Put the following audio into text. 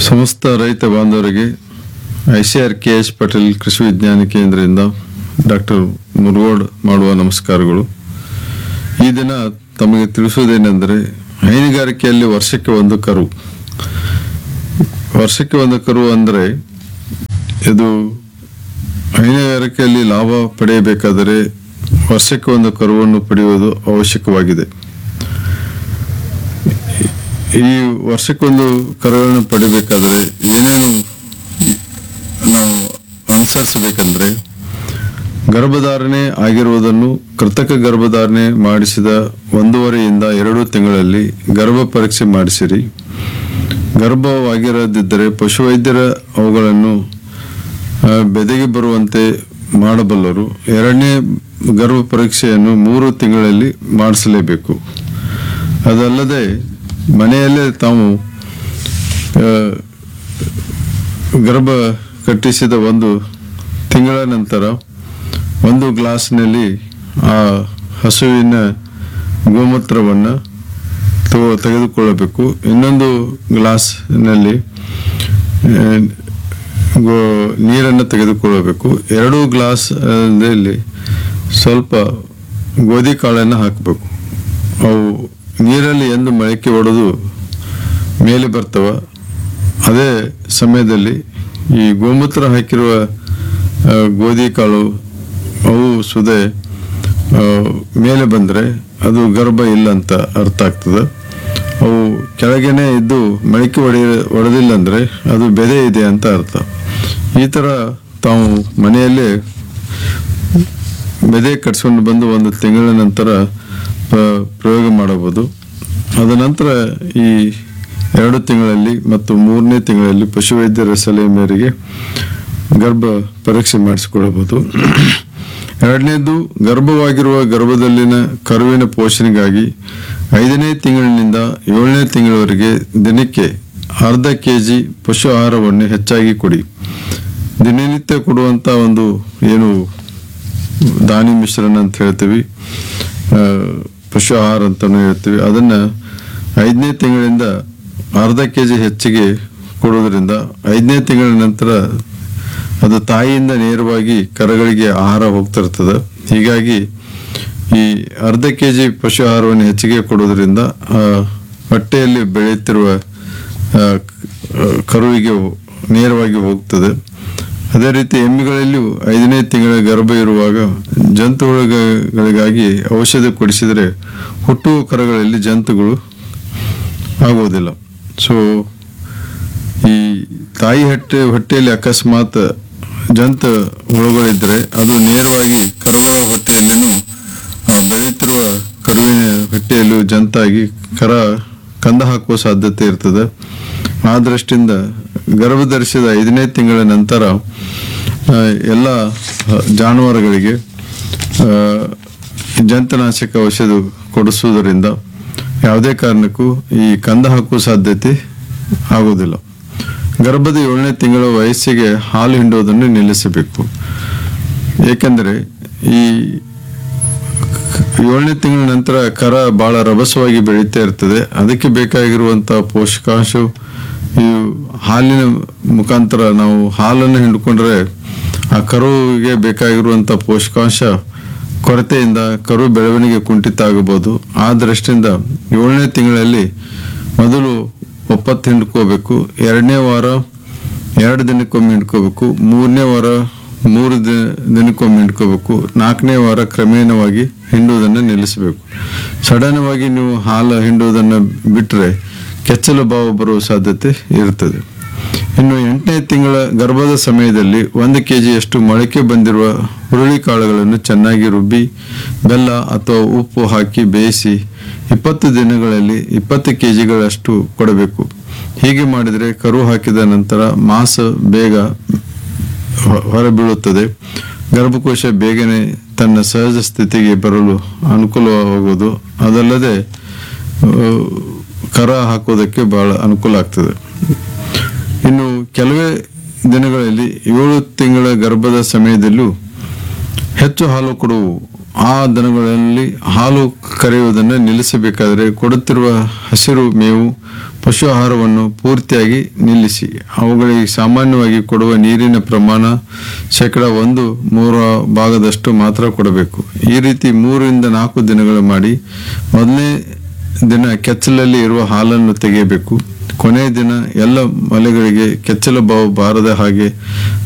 ಸಮಸ್ತ ರೈತ ಬಾಂಧವರಿಗೆ I C R K S Patel ಕೃಷಿ ವಿಜ್ಞಾನ ಕೇಂದ್ರದಿಂದ ಡಾಕ್ಟರ್ ಮುರುಗೋಡ್ ಮಾಡುವ ನಮಸ್ಕಾರಗಳು ಈ ದಿನ ತಮಗೆ ತಿಳಿಸುವುದೇನೆಂದರೆ ಹೈನುಗಾರಿಕೆಯಲ್ಲಿ ವರ್ಷಕ್ಕೆ ಒಂದು ಕರು ವರ್ಷಕ್ಕೆ ಒಂದು ಕರು ಅಂದರೆ ಇದು ಹೈನುಗಾರಿಕೆಯಲ್ಲಿ ಲಾಭ ಪಡೆಯಬೇಕಾದರೆ ವರ್ಷಕ್ಕೆ ಒಂದು ಕರುವನ್ನು ಪಡೆಯುವುದು ಅವಶ್ಯಕವಾಗಿದೆ ಈ ವರ್ಷಕ್ಕೊಂದು ಕರುಗಳನ್ನು ಪಡಿಬೇಕಾದ್ರೆ ಏನೇನು ನಾವು ಅನುಸರಿಸಬೇಕಂದ್ರೆ ಗರ್ಭಧಾರಣೆ ಆಗಿರುವುದನ್ನು ಕೃತಕ ಗರ್ಭಧಾರಣೆ ಮಾಡಿಸಿದ ಒಂದೂವರೆಯಿಂದ ಎರಡು ತಿಂಗಳಲ್ಲಿ ಗರ್ಭ ಪರೀಕ್ಷೆ ಮಾಡಿಸಿರಿ ಗರ್ಭವಾಗಿರದಿದ್ದರೆ ಪಶುವೈದ್ಯರ ಅವುಗಳನ್ನು ಆ, ಬೆದೆಗೆ ಬರುವಂತೆ ಮಾಡಬಲ್ಲರು ಎರಡನೇ ಗರ್ಭ ಪರೀಕ್ಷೆಯನ್ನು ಮೂರು ತಿಂಗಳಲ್ಲಿ ಮಾಡಿಸಲೇಬೇಕು ಅದಲ್ಲದೆ ಮನೆಯಲ್ಲೇ ತಾವು ಆ, ಗರ್ಭ ಕಟ್ಟಿಸಿದ ಒಂದು ತಿಂಗಳ ನಂತರ ಒಂದು ಗ್ಲಾಸ್ನಲ್ಲಿ ಆ ಹಸುವಿನ ಗೋಮೂತ್ರವನ್ನು ತಗೊ- ತೆಗೆದುಕೊಳ್ಳಬೇಕು ಇನ್ನೊಂದು ಗ್ಲಾಸ್ನಲ್ಲಿ ಆ, ಗೋ ನೀರನ್ನು ತೆಗೆದುಕೊಳ್ಳಬೇಕು ಎರಡು ಗ್ಲಾಸ್ ಆ, ದಲ್ಲಿ ಸ್ವಲ್ಪ ಗೋಧಿ ಕಾಳನ್ನು ಹಾಕಬೇಕು ಅವು ನೀರಲ್ಲಿ ಎಂದು ಮೊಳಕೆ ಒಡೆದು ಮೇಲೆ ಬರ್ತವ ಅದೇ ಸಮಯದಲ್ಲಿ ಈ ಗೋಮೂತ್ರ ಹಾಕಿರುವ ಆ, ಗೋಧಿ ಕಾಳು ಅವು ಸುದೆ ಆ, ಮೇಲೆ ಬಂದರೆ ಅದು ಗರ್ಭ ಇಲ್ಲ ಅಂತ ಅರ್ಥ ಆಗ್ತದೆ ಅವು ಕೆಳಗೇನೆ ಇದ್ದು ಮೊಳಕೆ ಒಡೆಯ ಒಡೆದಿಲ್ಲ ಅಂದರೆ ಅದು ಬೆದೆ ಇದೆ ಅಂತ ಅರ್ಥ ಈ ಥರ ತಾವು ಮನೆಯಲ್ಲೇ ಬೆದೆ ಕಟ್ಸ್ಕೊಂಡು ಬಂದು ಒಂದು ತಿಂಗಳ ನಂತರ ಪ್ರ- ಪ್ರಯೋಗ ಮಾಡಬಹುದು ಅದ ನಂತರ ಈ ಎರಡು ತಿಂಗಳಲ್ಲಿ ಮತ್ತು ಮೂರನೇ ತಿಂಗಳಲ್ಲಿ ಪಶುವೈದ್ಯರ ಸಲಹೆ ಮೇರೆಗೆ ಗರ್ಭ ಪರೀಕ್ಷೆ ಮಾಡಿಸಿಕೊಳ್ಳಬಹುದು ಎರಡನೇದು ಗರ್ಭವಾಗಿರುವ ಗರ್ಭದಲ್ಲಿನ ಕರುವಿನ ಪೋಷಣೆಗಾಗಿ ಐದನೇ ತಿಂಗಳಿನಿಂದ ಏಳನೇ ತಿಂಗಳವರೆಗೆ ದಿನಕ್ಕೆ ಅರ್ಧ ಕೆ ಜಿ ಪಶು ಆಹಾರವನ್ನು ಹೆಚ್ಚಾಗಿ ಕೊಡಿ ದಿನನಿತ್ಯ ಕೊಡುವಂಥ ಒಂದು ಏನು ದಾನಿ ಮಿಶ್ರಣ ಅಂತ ಹೇಳ್ತೀವಿ ಆ, ಪಶು ಆಹಾರ ಅಂತಲೂ ಹೇಳ್ತೀವಿ ಅದನ್ನು ಐದನೇ ತಿಂಗಳಿಂದ ಅರ್ಧ ಕೆ ಜಿ ಹೆಚ್ಚಿಗೆ ಕೊಡೋದ್ರಿಂದ ಐದನೇ ತಿಂಗಳ ನಂತರ ಅದು ತಾಯಿಯಿಂದ ನೇರವಾಗಿ ಕರಗಳಿಗೆ ಆಹಾರ ಹೋಗ್ತಿರ್ತದೆ ಹೀಗಾಗಿ ಈ ಅರ್ಧ ಕೆ ಜಿ ಪಶು ಆಹಾರವನ್ನು ಹೆಚ್ಚಿಗೆ ಕೊಡೋದ್ರಿಂದ ಆ, ಹೊಟ್ಟೆಯಲ್ಲಿ ಬೆಳೆಯುತ್ತಿರುವ ಆ, ಕ- ಕರುವಿಗೆ ನೇರವಾಗಿ ಹೋಗ್ತದೆ ಅದೇ ರೀತಿ ಎಮ್ಮೆಗಳಲ್ಲಿಯೂ ಐದನೇ ತಿಂಗಳ ಗರ್ಭ ಇರುವಾಗ ಜಂತುಗಳಿಗಾಗಿ ಔಷಧ ಕೊಡಿಸಿದರೆ ಹುಟ್ಟುವ ಕರುಗಳಲ್ಲಿ ಜಂತುಗಳು ಆಗುವುದಿಲ್ಲ ಸೊ ಈ ತಾಯಿ ಹೊಟ್ಟೆ ಹೊಟ್ಟೆಯಲ್ಲಿ ಅಕಸ್ಮಾತ್ ಜಂತು ಹುಳುಗಳಿದ್ರೆ ಅದು ನೇರವಾಗಿ ಕರುಗಳ ಹೊಟ್ಟೆಯಲ್ಲಿನೂ ಆ, ಬೆಳೆಯುತ್ತಿರುವ ಕರುವಿನ ಹೊಟ್ಟೆಯಲ್ಲೂ ಜಂತಾಗಿ ಕರ ಕಂದ ಹಾಕುವ ಸಾಧ್ಯತೆ ಇರ್ತದೆ ಆ ದೃಷ್ಟಿಯಿಂದ ಗರ್ಭಧರಿಸಿದ ಐದನೇ ತಿಂಗಳ ನಂತರ ಆ, ಎಲ್ಲ ಆ, ಜಾನುವಾರುಗಳಿಗೆ ಆ, ಜಂತುನಾಶಕ ಔಷಧ ಕೊಡಿಸುವುದರಿಂದ ಯಾವುದೇ ಕಾರಣಕ್ಕೂ ಈ ಕಂದ ಹಾಕುವ ಸಾಧ್ಯತೆ ಆಗುವುದಿಲ್ಲ ಗರ್ಭದ ಏಳನೇ ತಿಂಗಳ ವಯಸ್ಸಿಗೆ ಹಾಲು ಹಿಂಡುವುದನ್ನು ನಿಲ್ಲಿಸಬೇಕು ಏಕೆಂದರೆ ಈ ಏಳನೇ ತಿಂಗಳ ನಂತರ ಕರ ಬಹಳ ರಭಸವಾಗಿ ಬೆಳೀತಾ ಇರ್ತದೆ ಅದಕ್ಕೆ ಬೇಕಾಗಿರುವಂಥ ಪೋಷಕಾಂಶ ಈ ಹಾಲಿನ ಮುಖಾಂತರ ನಾವು ಹಾಲನ್ನು ಹಿಂಡ್ಕೊಂಡ್ರೆ ಆ ಕರುವಿಗೆ ಬೇಕಾಗಿರುವಂಥ ಪೋಷಕಾಂಶ ಕೊರತೆಯಿಂದ ಕರು ಬೆಳವಣಿಗೆ ಕುಂಠಿತ ಆಗಬಹುದು ಆ ದೃಷ್ಟಿಯಿಂದ ಏಳನೇ ತಿಂಗಳಲ್ಲಿ ಮೊದಲು ಒಪ್ಪತ್ತು ಹಿಂಡ್ಕೋಬೇಕು ಎರಡನೇ ವಾರ ಎರಡು ದಿನಕ್ಕೊಮ್ಮೆ ಹಿಂಡ್ಕೋಬೇಕು ಮೂರನೇ ವಾರ ಮೂರು ದಿನ ದಿನಕ್ಕೊಮ್ಮೆ ಹಿಂಡ್ಕೋಬೇಕು ನಾಲ್ಕನೇ ವಾರ ಕ್ರಮೇಣವಾಗಿ ಹಿಂಡುವುದನ್ನು ನಿಲ್ಲಿಸಬೇಕು ಸಡನ್ವಾಗಿ ನೀವು ಹಾಲು ಹಿಂಡುವುದನ್ನು ಬಿಟ್ಟರೆ ಕೆಚ್ಚಲು ಭಾವ ಬರುವ ಸಾಧ್ಯತೆ ಇರುತ್ತದೆ ಇನ್ನು ಎಂಟನೇ ತಿಂಗಳ ಗರ್ಭದ ಸಮಯದಲ್ಲಿ ಒಂದು ಕೆ ಜಿಯಷ್ಟು ಮೊಳಕೆ ಬಂದಿರುವ ಹುರುಳಿ ಕಾಳುಗಳನ್ನು ಚೆನ್ನಾಗಿ ರುಬ್ಬಿ ಬೆಲ್ಲ ಅಥವಾ ಉಪ್ಪು ಹಾಕಿ ಬೇಯಿಸಿ ಇಪ್ಪತ್ತು ದಿನಗಳಲ್ಲಿ ಇಪ್ಪತ್ತು ಕೆ ಜಿಗಳಷ್ಟು ಕೊಡಬೇಕು ಹೀಗೆ ಮಾಡಿದರೆ ಕರು ಹಾಕಿದ ನಂತರ ಮಾಸ ಬೇಗ ಹೊ- ಹೊರಬೀಳುತ್ತದೆ ಗರ್ಭಕೋಶ ಬೇಗನೆ ತನ್ನ ಸಹಜ ಸ್ಥಿತಿಗೆ ಬರಲು ಅನುಕೂಲವಾಗುವುದು ಅದಲ್ಲದೆ ಆ, ಕರ ಹಾಕೋದಕ್ಕೆ ಬಹಳ ಅನುಕೂಲ ಆಗ್ತದೆ ಇನ್ನು ಕೆಲವೇ ದಿನಗಳಲ್ಲಿ ಏಳು ತಿಂಗಳ ಗರ್ಭದ ಸಮಯದಲ್ಲೂ ಹೆಚ್ಚು ಹಾಲು ಕೊಡುವು ಆ ದನಗಳಲ್ಲಿ ಹಾಲು ಕರೆಯುವುದನ್ನು ನಿಲ್ಲಿಸಬೇಕಾದರೆ ಕೊಡುತ್ತಿರುವ ಹಸಿರು ಮೇವು ಪಶು ಆಹಾರವನ್ನು ಪೂರ್ತಿಯಾಗಿ ನಿಲ್ಲಿಸಿ ಅವುಗಳಿಗೆ ಸಾಮಾನ್ಯವಾಗಿ ಕೊಡುವ ನೀರಿನ ಪ್ರಮಾಣ ಶೇಕಡ ಒಂದು ಮೂರ ಭಾಗದಷ್ಟು ಮಾತ್ರ ಕೊಡಬೇಕು ಈ ರೀತಿ ಮೂರರಿಂದ ನಾಲ್ಕು ದಿನಗಳು ಮಾಡಿ ಮೊದಲನೇ ದಿನ ಕೆಚ್ಚಲಲ್ಲಿ ಇರುವ ಹಾಲನ್ನು ತೆಗೆಯಬೇಕು ಕೊನೆಯ ದಿನ ಎಲ್ಲ ಮಲೆಗಳಿಗೆ ಕೆಚ್ಚಲ ಬಾವು ಬಾರದ ಹಾಗೆ